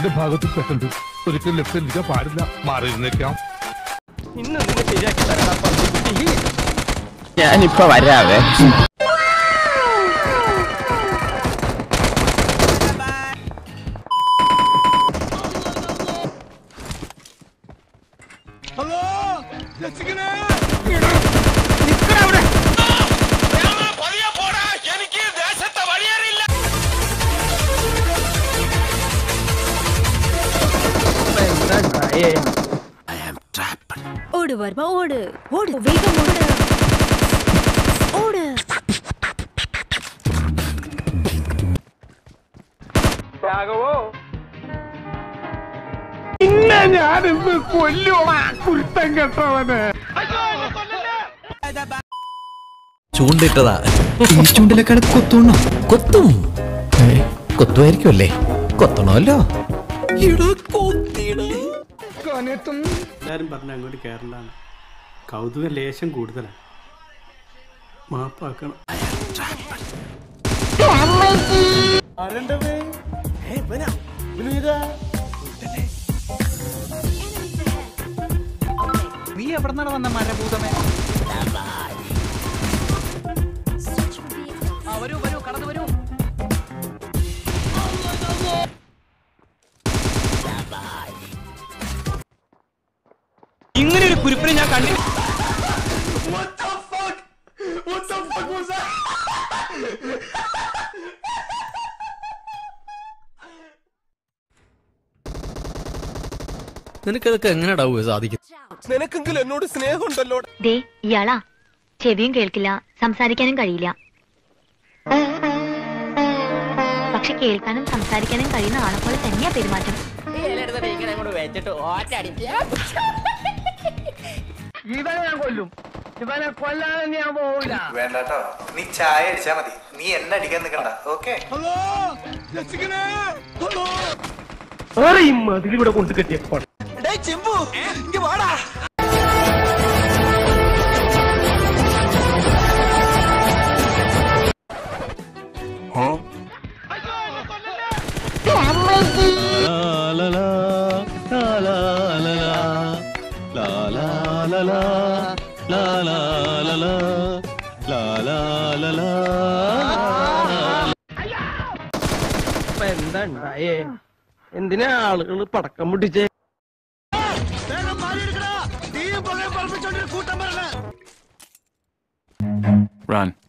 എന്റെ ഭാഗത്ത് തെറ്റുണ്ട് ഒരിക്കലും ലെഫ്റ്റ് ഇരിക്കാൻ പാടില്ല മാറി ഇരുന്നേക്കാം ഇന്ന് നിന്നെ ശരിയാക്കി തരാം പന്തിക്കുട്ടി ഞാനിപ്പോ വരാവേ എന്താ ഉണ്ടായേ ஓடு வர்மா ஓடு ஓடு வேகம் ஓடு ஓடு രാഘവോ പിന്നെ ഞാനിന്ന് കൊല്ലുവാ കുരുത്തം കെട്ടവന് ചൂണ്ടിട്ടതാ ഈ ചൂണ്ടിലേക്കാണ് കൊത്തുണോ കൊത്തും കൊത്തുമായിരിക്കും അല്ലേ കൊത്തണമല്ലോ എല്ലാരും പറഞ്ഞ അങ്ങോട്ട് കയറണ്ടാണ് കൗതുക ലേശം കൂടുതലാണ് മാപ്പാക്കണം നീ എവിടെ നിന്നാണ് വന്ന മരഭൂതമേ ആ, വരൂ വരൂ കടന്നു വരൂ ഇങ്ങനെ ഒരു കുരിപ്പിനെ ഞാൻ കണ്ടില്ല നിനക്കതൊക്കെ എങ്ങനെയാടാവുക സാധിക്കും നിനക്കെങ്കിലും എന്നോട് സ്നേഹമുണ്ടല്ലോ ദേ ഇയാളാ ചെവിയും കേൾക്കില്ല സംസാരിക്കാനും കഴിയില്ല പക്ഷെ കേൾക്കാനും സംസാരിക്കാനും കഴിയുന്ന ആളെ പോലെ തന്നെയാ പെരുമാറ്റം ഇവനെ ഞാൻ കൊല്ലും ഇവനെ കൊല്ലാതെ ഞാൻ പോവില്ല വേണ്ടട്ടോ നീ ചായ അടിച്ചാ മതി നീ എന്നെ അടിക്കാൻ നിൽക്കണ്ട ഓക്കെ ഈ മതിലിവിടെ കൊണ്ട് കെട്ടിയപ്പോൾ ഇപ്പൊ എന്താ ഉണ്ടായേ എന്തിനാ ആളുകൾ പടക്കം പൊട്ടിച്ചേ Run.